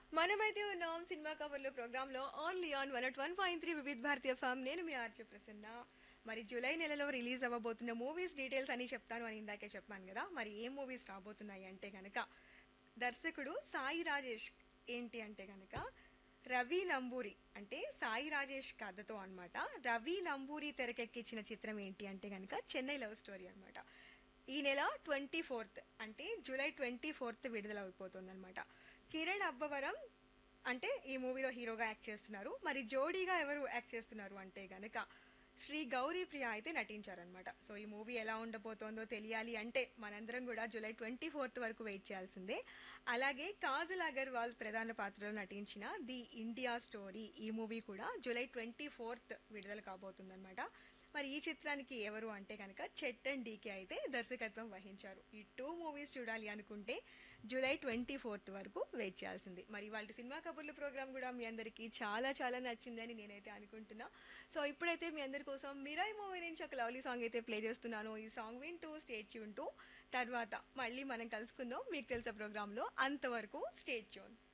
మనమైతే ఉన్నాం సినిమా కవర్లో ప్రోగ్రామ్ లో only on one one point three వివిధ భారతీయ ఫామ్ నేను మీ ఆర్జే ప్రసన్న మరి జూలై నెలలో రిలీజ్ అవ్వబోతున్న మూవీస్ డీటెయిల్స్ అని చెప్తాను అని ఇందాకే చెప్పాను కదా మరి ఏ మూవీస్ రాబోతున్నాయి అంటే గనక దర్శకుడు సాయి రాజేష్ ఏంటి అంటే గనక రవి నంబూరి అంటే సాయి రాజేష్ కథతో అన్నమాట రవి నంబూరి తెరకెక్కించిన చిత్రం ఏంటి అంటే గనక చెన్నై లవ్ స్టోరీ అన్నమాట ఈ నెల ట్వంటీ ఫోర్త్ అంటే జూలై ట్వంటీ ఫోర్త్ విడుదల అయిపోతుంది అనమాట కిరణ్ అబ్బవరం అంటే ఈ మూవీలో హీరోగా యాక్ట్ చేస్తున్నారు మరి జోడీగా ఎవరు యాక్ట్ చేస్తున్నారు అంటే గనక శ్రీ గౌరీ ప్రియ అయితే నటించారనమాట సో ఈ మూవీ ఎలా ఉండబోతోందో తెలియాలి అంటే మనందరం కూడా జూలై ట్వంటీ ఫోర్త్ వరకు వెయిట్ చేయాల్సిందే అలాగే కాజల్ అగర్వాల్ ప్రధాన పాత్రలో నటించిన ది ఇండియా స్టోరీ ఈ మూవీ కూడా జూలై ట్వంటీ ఫోర్త్ విడుదల కాబోతుందన్నమాట మరి ఈ చిత్రానికి ఎవరు అంటే కనుక చెట్టన్ డీకే అయితే దర్శకత్వం వహించారు ఈ టూ మూవీస్ చూడాలి అనుకుంటే జూలై ట్వంటీ ఫోర్త్ వరకు వెయిట్ చేయాల్సింది మరి వాళ్ళ సినిమా కబుర్ల ప్రోగ్రామ్ కూడా మీ అందరికీ చాలా చాలా నచ్చిందని నేనైతే అనుకుంటున్నా సో ఇప్పుడైతే మీ అందరి కోసం మిరాయి మూవీ నుంచి ఒక లవ్లీ సాంగ్ అయితే ప్లే చేస్తున్నాను ఈ సాంగ్ వింటూ స్టేట్ ట్యూన్ తర్వాత మళ్ళీ మనం కలుసుకుందాం మీకు తెలిసే ప్రోగ్రాంలో అంతవరకు స్టేట్ ట్యూన్